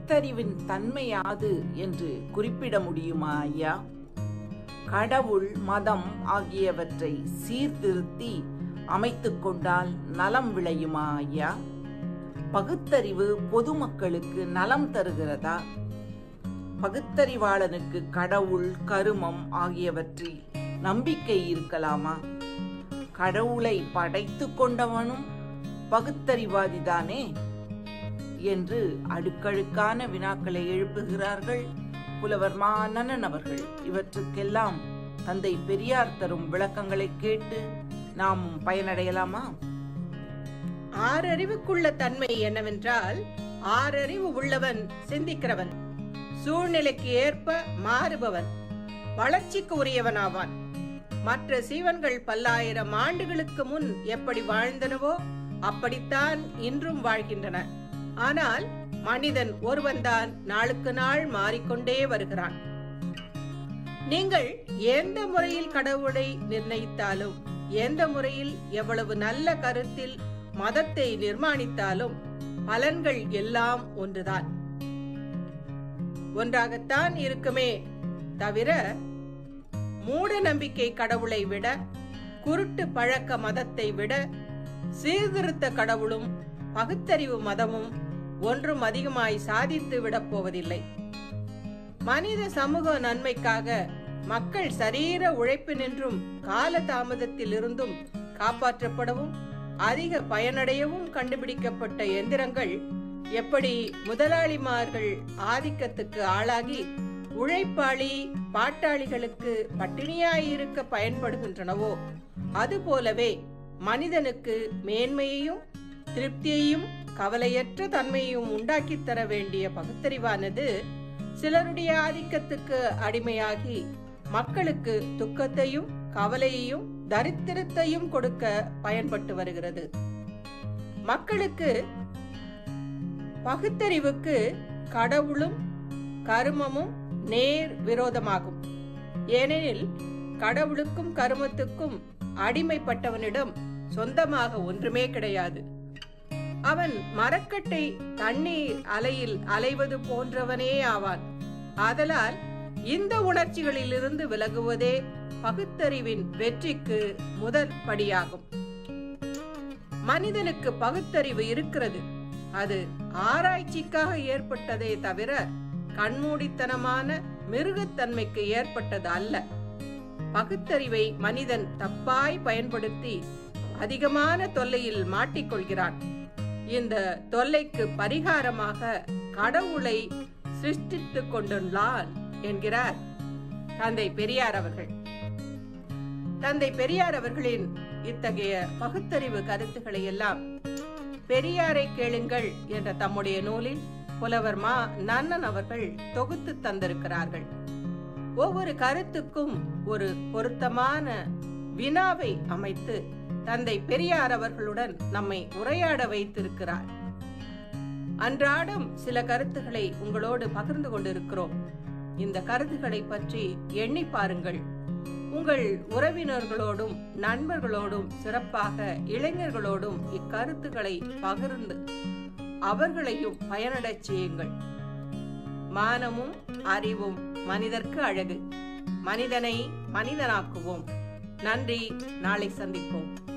பகுத்தறிவின் தன்மை யாது என்று குறிப்பிட முடியுமா ஐயா கடவுள் மதம் ஆகியவற்றை சீர்திருத்தி அமைத்துக் கொண்டால் நலம் விளையுமா ஐயா பகுத்தறிவு பொதுமக்களுக்கு நலம் தருகிறதா பகுத்தறிவாளனுக்கு கடவுள் கருமம் ஆகியவற்றில் நம்பிக்கை இருக்கலாமா கடவுளை படைத்து கொண்டவனும் பகுத்தறிவாதிதானே என்று அடுக்கடுக்கான வினாக்களை எழுப்புகிறார்கள் புலவர் மானனன் அவர்கள் இவற்றுக்கெல்லாம் தந்தை பெரியார் தரும் விளக்கங்களை கேட்டு நாம் பயனடையலாமா ஆறறிவுக்குள்ள தன்மை என்னவென்றால் ஆறறிவு உள்ளவன் சிந்திக்கிறவன் சூழ்நிலைக்கு ஏற்ப மாறுபவன் வளர்ச்சிக்கு உரியவனாவான் மற்ற சீவன்கள் பல்லாயிரம் ஆண்டுகளுக்கு முன் எப்படி வாழ்ந்தனவோ அப்படித்தான் இன்றும் வாழ்கின்றன ஆனால் மனிதன் ஒருவன்தான் நாளுக்கு நாள் மாறிக்கொண்டே வருகிறான் நீங்கள் எந்த முறையில் கடவுளை நிர்ணயித்தாலும் எந்த முறையில் எவ்வளவு நல்ல கருத்தில் மதத்தை நிர்மாணித்தாலும் பலன்கள் எல்லாம் ஒன்றுதான் ஒன்றாகத்தான் இருக்குமே தவிர மூட நம்பிக்கை கடவுளை விட குருட்டு பழக்க மதத்தை விட சீர்திருத்த கடவுளும் பகுத்தறிவு மதமும் ஒன்றும் அதிகமாய் சாதித்து விடப் போவதில்லை மனித சமூக நன்மைக்காக மக்கள் சரீர உழைப்பினின்றும் கால தாமதத்தில் இருந்தும் காப்பாற்றப்படவும் அதிக பயனடையவும் கண்டுபிடிக்கப்பட்ட எந்திரங்கள் எப்படி முதலாளிமார்கள் ஆதிக்கத்துக்கு ஆளாகி உழைப்பாளி பாட்டாளிகளுக்கு பட்டினியாயிருக்க பயன்படுகின்றனவோ அதுபோலவே மனிதனுக்கு மேன்மையையும் திருப்தியையும் கவலையற்ற தன்மையையும் உண்டாக்கித் தர வேண்டிய பகுத்தறிவானது சிலருடைய ஆதிக்கத்துக்கு அடிமையாகி மக்களுக்கு துக்கத்தையும் கவலையையும் தரித்திரத்தையும் கொடுக்க பயன்பட்டு வருகிறது மக்களுக்கு பகுத்தறிவுக்கு கடவுளும் கருமமும் நேர் விரோதமாகும் ஏனெனில் கடவுளுக்கும் கருமத்துக்கும் அடிமைப்பட்டவனிடம் சொந்தமாக ஒன்றுமே கிடையாது அவன் மரக்கட்டை தண்ணீர் அலையில் அலைவது போன்றவனே ஆவான் ஆதலால் இந்த உணர்ச்சிகளிலிருந்து விலகுவதே பகுத்தறிவின் வெற்றிக்கு முதற் படியாகும் மனிதனுக்கு பகுத்தறிவு இருக்கிறது அது ஆராய்ச்சிக்காக ஏற்பட்டதே தவிர கண்மூடித்தனமான மிருகத்தன்மைக்கு ஏற்பட்டது அல்ல பகுத்தறிவை மனிதன் தப்பாய் பயன்படுத்தி அதிகமான தொல்லையில் மாட்டிக்கொள்கிறான் இந்த தொல்லைக்கு பரிகாரமாக கடவுளை சிருஷ்டித்துக் கொண்டுள்ளான் என்கிறார் தந்தை பெரியார் அவர்கள் தந்தை பெரியார் அவர்களின் இத்தகைய பகுத்தறிவு கருத்துக்களை எல்லாம் பெரியாரை கேளுங்கள் என்ற தம்முடைய நூலில் புலவர் மா நன்னன் அவர்கள் தொகுத்து தந்திருக்கிறார்கள் ஒவ்வொரு கருத்துக்கும் ஒரு பொருத்தமான வினாவை அமைத்து தந்தை பெரியார் அவர்களுடன் நம்மை உரையாட வைத்திருக்கிறார் அன்றாடம் சில கருத்துக்களை உங்களோடு பகிர்ந்து கொண்டிருக்கிறோம் இந்த கருத்துக்களை பற்றி எண்ணி பாருங்கள் உங்கள் உறவினர்களோடும் நண்பர்களோடும் சிறப்பாக இளைஞர்களோடும் இக்கருத்துக்களை பகிர்ந்து அவர்களையும் பயனடச் செய்யுங்கள் மானமும் அறிவும் மனிதர்க்கு அழகு மனிதனை மனிதனாக்குவோம் நன்றி நாளை சந்திப்போம்